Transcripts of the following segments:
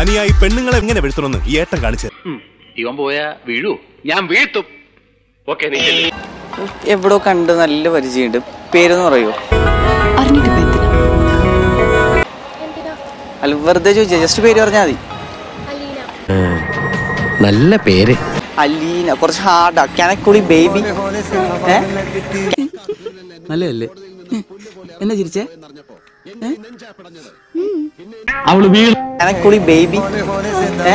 അനിയായി പെണ്ണുങ്ങളെ എങ്ങനെ വീഴ്ത്തണമെന്ന് ഈ ഏട്ടൻ കാണിച്ചു ഇവൻ പോയാ വീഴൂ ഞാൻ വീഴ്ത്തും ഓക്കെ നീ ചെല്ല്. എവിടോ കണ്ട് നല്ല പരിചയമുണ്ട് പേരൊന്ന് പറയോ അറിഞ്ഞിട്ടിപ്പോ എന്തിനാ അല്ല വെറുതെ ചോദിച്ചാ ജസ്റ്റ് പേര് പറഞ്ഞാൽ മതി നല്ല പേര് അലീന കുറച്ച് ഹാർഡാ ക്യാനക്കുളി ബേബി ഏ നല്ലതല്ലേ എന്നാ ചിരിച്ചേ അവള് വീട് ക്യാനക്കുളി ബേബി ഏ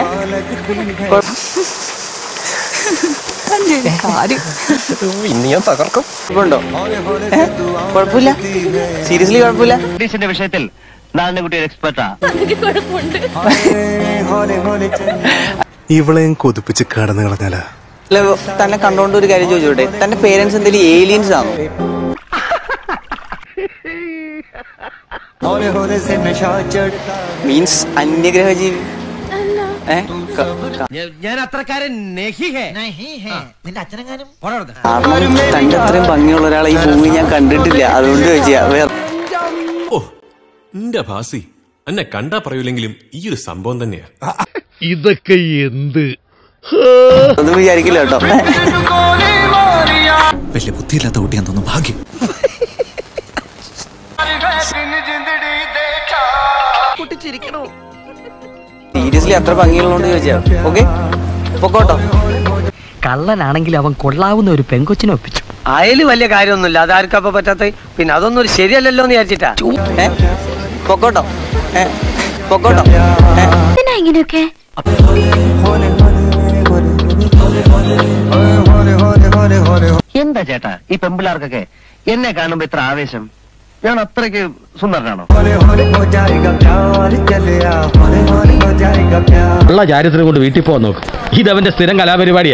ഇന്ന് ഞാൻ തകർക്കും കുഴപ്പമുണ്ടോ ഏ? കുഴപ്പമില്ല സീരിയസ്ലി കുഴപ്പമില്ല ലേഡീസിന്റെ വിഷയത്തിൽ നാരായണൻകുട്ടി ഒരു എക്സ്പെർട്ടാ ഇവളെയും കൊതിപ്പിച്ച് കടന്നു കളഞ്ഞാലാ അല്ല തന്നെ കണ്ടോണ്ട് ഒരു കാര്യം ചോദിച്ചോട്ടെ തന്റെ പേരൻസ് എന്തെങ്കിലും ഏലിയൻസ് ആണോ മീൻസ് അന്യഗ്രഹ ജീവി ഏ ക- ക- ഞാൻ അത്രക്കാരൻ കാരണം തന്റെ അത്രയും ഭംഗിയുള്ള ഒരാളെ ഈ ഭൂമി ഞാൻ കണ്ടിട്ടില്ല അതുകൊണ്ട് ചോദിച്ചാ വേറെ ഓ എന്റെ ഭാസി എന്നെ കണ്ടാ പറയൂലെങ്കിലും ഈ ഒരു സംഭവം തന്നെയാ ഇതൊക്കെ എന്ത് ഒന്നും വിചാരിക്കില്ല കേട്ടോ വലിയ ബുദ്ധിയില്ലാത്ത കുട്ടിയാന്ന് തോന്നുന്നു ഭാഗ്യം സീരിയസ്ലി അത്ര ഭംഗിയുള്ളതുകൊണ്ട് ചോദിച്ചാ ഓക്കെ പൊക്കോട്ടോ കള്ളനാണെങ്കിൽ അവൻ കൊള്ളാവുന്ന ഒരു പെങ്കൊച്ചിനെ ഒപ്പിച്ചു അയല് വലിയ കാര്യമൊന്നുമില്ല അതാർക്കും അപ്പൊ പറ്റാത്ത പിന്നെ അതൊന്നും ഒരു ശരിയല്ലല്ലോ എന്ന് വിചാരിച്ചിട്ടാ ഏ പൊക്കോട്ടോ ഏ പൊക്കോട്ടോ ഏ എന്തിനാ ഇങ്ങനെയൊക്കെ എന്താ ചേട്ടാ ഈ പെമ്പിളാർക്കൊക്കെ എന്നെ കാണുമ്പോ ഇത്ര ആവേശം ഞാൻ അത്രയ്ക്ക് സുന്ദരനാണോ ഉള്ള ചാരിത്രം കൊണ്ട് വീട്ടിൽ പോകാൻ നോക്കും ഇതവന്റെ സ്ഥിരം കലാപരിപാടിയാ